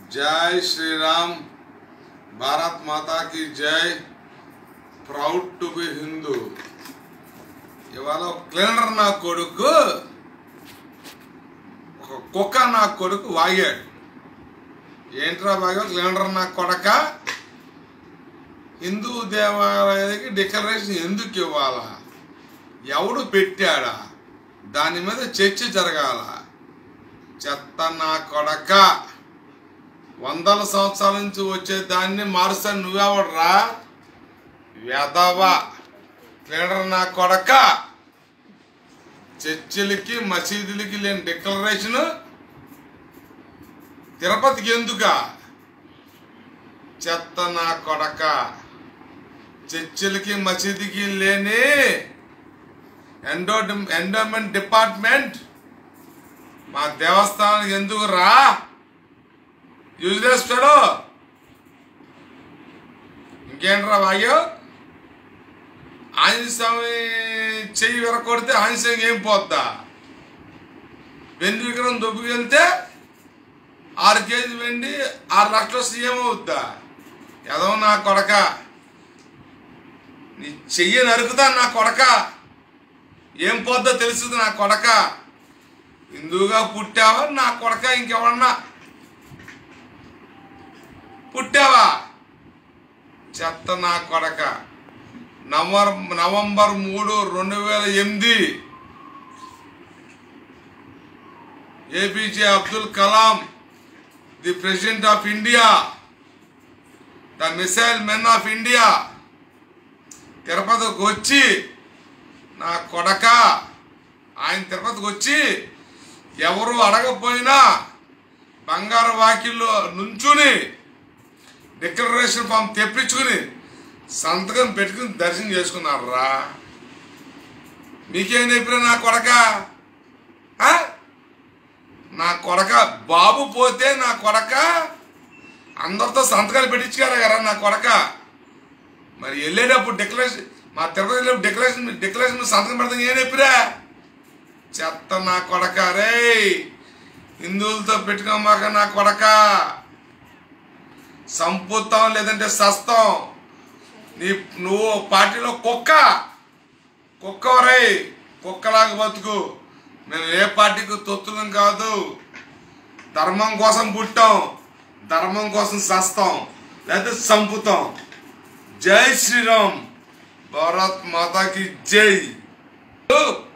జై శ్రీరామ్ భారత్ మాతా కి జై ప్రౌడ్ టు బి హిందూ ఇవాళ ఒక క్లీనర్ నా కొడుకు ఒక కుక్క నా కొడుకు వాగాడు ఏంట్రా వాగా క్లీనర్ నా కొడక హిందూ దేవాలయానికి డిక్లరేషన్ ఎందుకు ఇవ్వాలా ఎవడు పెట్టాడా దాని మీద చర్చ జరగాల చెత్త నా కొడక వందల సంవత్సరాల నుంచి వచ్చే దాన్ని మారుస్తాను నువ్వెవడరా వెదవ క్లీనర్ నా కొడక చర్చిలకి మసీదులకి లేని డిక్లరేషన్ తిరుపతికి ఎందుక చెత్త నా కొడక చర్చిలకి మసీదుకి లేని ఎండో ఎండోమెంట్ డిపార్ట్మెంట్ మా దేవస్థానానికి ఎందుకు రా యూజ్లెస్ ఫెలో ఇంకేంట్రా వాయు ఆంజనేయ స్వామి చెయ్యి విరకొడితే ఆంజనేయ స్వామికి ఏం పోద్దా వెండి విగ్రహం దొబ్బుకెళ్తే ఆరు కేజీ వెండి ఆరు లక్షల సీఎం అవుద్దా ఏదో నా కొడక నీ చెయ్యి నరుకుతా నా కొడక ఏం పోద్దో తెలుస్తుంది నా కొడక హిందువుగా పుట్టావా నా కొడక ఇంకెవరన్నా పుట్టావా చెత్త నా కొడక నవంబర్ నవంబర్ మూడు రెండు వేల ఎనిమిది A P J Abdul Kalam the president of India the missile men of India తిరుపతికి వచ్చి నా కొడక ఆయన తిరుపతికి వచ్చి ఎవరు అడగపోయినా బంగారు వాకిల్లో నుంచుని డిక్లరేషన్ ఫామ్ తెప్పించుకుని సంతకం పెట్టుకుని దర్శనం చేసుకున్నారు రా మీకేం చెప్పినా నా కొడక ఆ? నా కొడక బాబు పోతే నా కొడక అందరితో సంతకాలు పెట్టించుకారా కదా నా కొడక మరి వెళ్ళేటప్పుడు డిక్లరేషన్ మా తిరుపతి వెళ్ళేటప్పుడు డిక్లరేషన్ డిక్లరేషన్ మీద సంతకం పెడతాం ఏం చెప్పిరా చెత్త నా కొడక రే హిందువులతో పెట్టుకోమాక నా కొడక సంపుతాం లేదంటే సస్తాం నీ నువ్వు పార్టీలో కుక్క కుక్క రై కుక్కలాగా బతుకు మేము ఏ పార్టీకి తొత్తులం కాదు ధర్మం కోసం పుట్టాం ధర్మం కోసం సస్తాం లేకపోతే చంపుతాం జై శ్రీరామ్ భారత్ మాతాకి జై